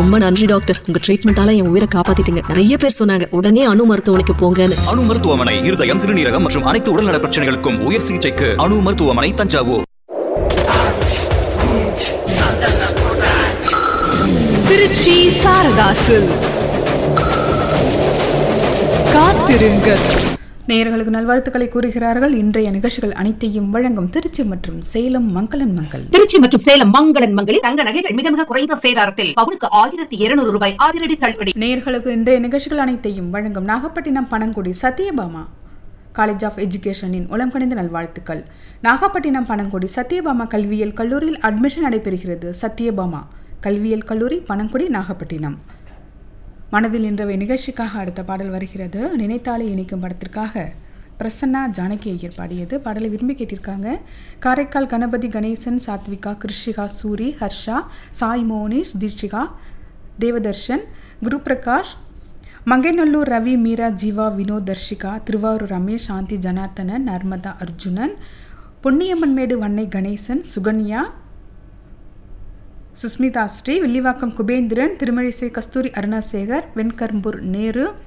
ரொம்ப நன்றி டாக்டர் உங்க ட்ரீட்மெண்டால என் உயிரை காப்பாத்திட்டீங்க நிறைய பேர் சொன்னாங்க உடனே அணு மருத்துவமனைக்கு போங்கன்னு அணு மருத்துவமனை இருதயம் சிறுநீரகம் மற்றும் அனைத்து உடல்நல பிரச்சனைகளுக்கும் உயர் சிகிச்சைக்கு அணு மருத்துவமனை தஞ்சாவூர் திருச்சி சாரதாசு காத்திருங்கள் நேயர்களுக்கு நல்வாழ்த்துக்களை கூறுகிறார்கள் இன்றைய நிகழ்ச்சிகள் அனைத்தையும் வழங்கும் திருச்சி மற்றும் சேலம் மங்களன் மங்கள் திருச்சி மற்றும் சேலம் மங்களன் மங்களில் தங்க நகைகள் மிக மிக குறைந்த சேதாரத்தில் பவுனுக்கு ஆயிரத்தி இருநூறு ரூபாய் அதிரடி தள்ளுபடி நேயர்களுக்கு இன்றைய நிகழ்ச்சிகள் அனைத்தையும் வழங்கும் நாகப்பட்டினம் பனங்குடி சத்யபாமா காலேஜ் ஆஃப் எஜுகேஷனின் உளம்கணிந்த நல்வாழ்த்துக்கள் நாகப்பட்டினம் பனங்குடி சத்யபாமா கல்வியியல் கல்லூரியில் அட்மிஷன் நடைபெறுகிறது சத்யபாமா கல்வியியல் கல்லூரி பனங்குடி நாகப்பட்டினம் மனதில் இன்றவை நிகழ்ச்சிக்காக அடுத்த பாடல் வருகிறது நினைத்தாலே இணைக்கும் படத்திற்காக பிரசன்னா ஜானகி ஐயர் பாடியது பாடலை விரும்பி கேட்டிருக்காங்க காரைக்கால் கணபதி கணேசன் சாத்விகா கிருஷிகா சூரி ஹர்ஷா சாய் மோனிஷ் தீட்சிகா தேவதர்ஷன் குரு பிரகாஷ் மங்கைநல்லூர் ரவி மீரா ஜீவா வினோத் தர்ஷிகா திருவாரூர் ரமேஷ் சாந்தி ஜனார்த்தனன் நர்மதா அர்ஜுனன் பொன்னியம்மன்மேடு வன்னை கணேசன் சுகன்யா சுஸ்மிதா ஸ்ரீ வில்லிவாக்கம் குபேந்திரன் திருமழிசை கஸ்தூரி அருணாசேகர் வெண்கரும்பூர் நேரு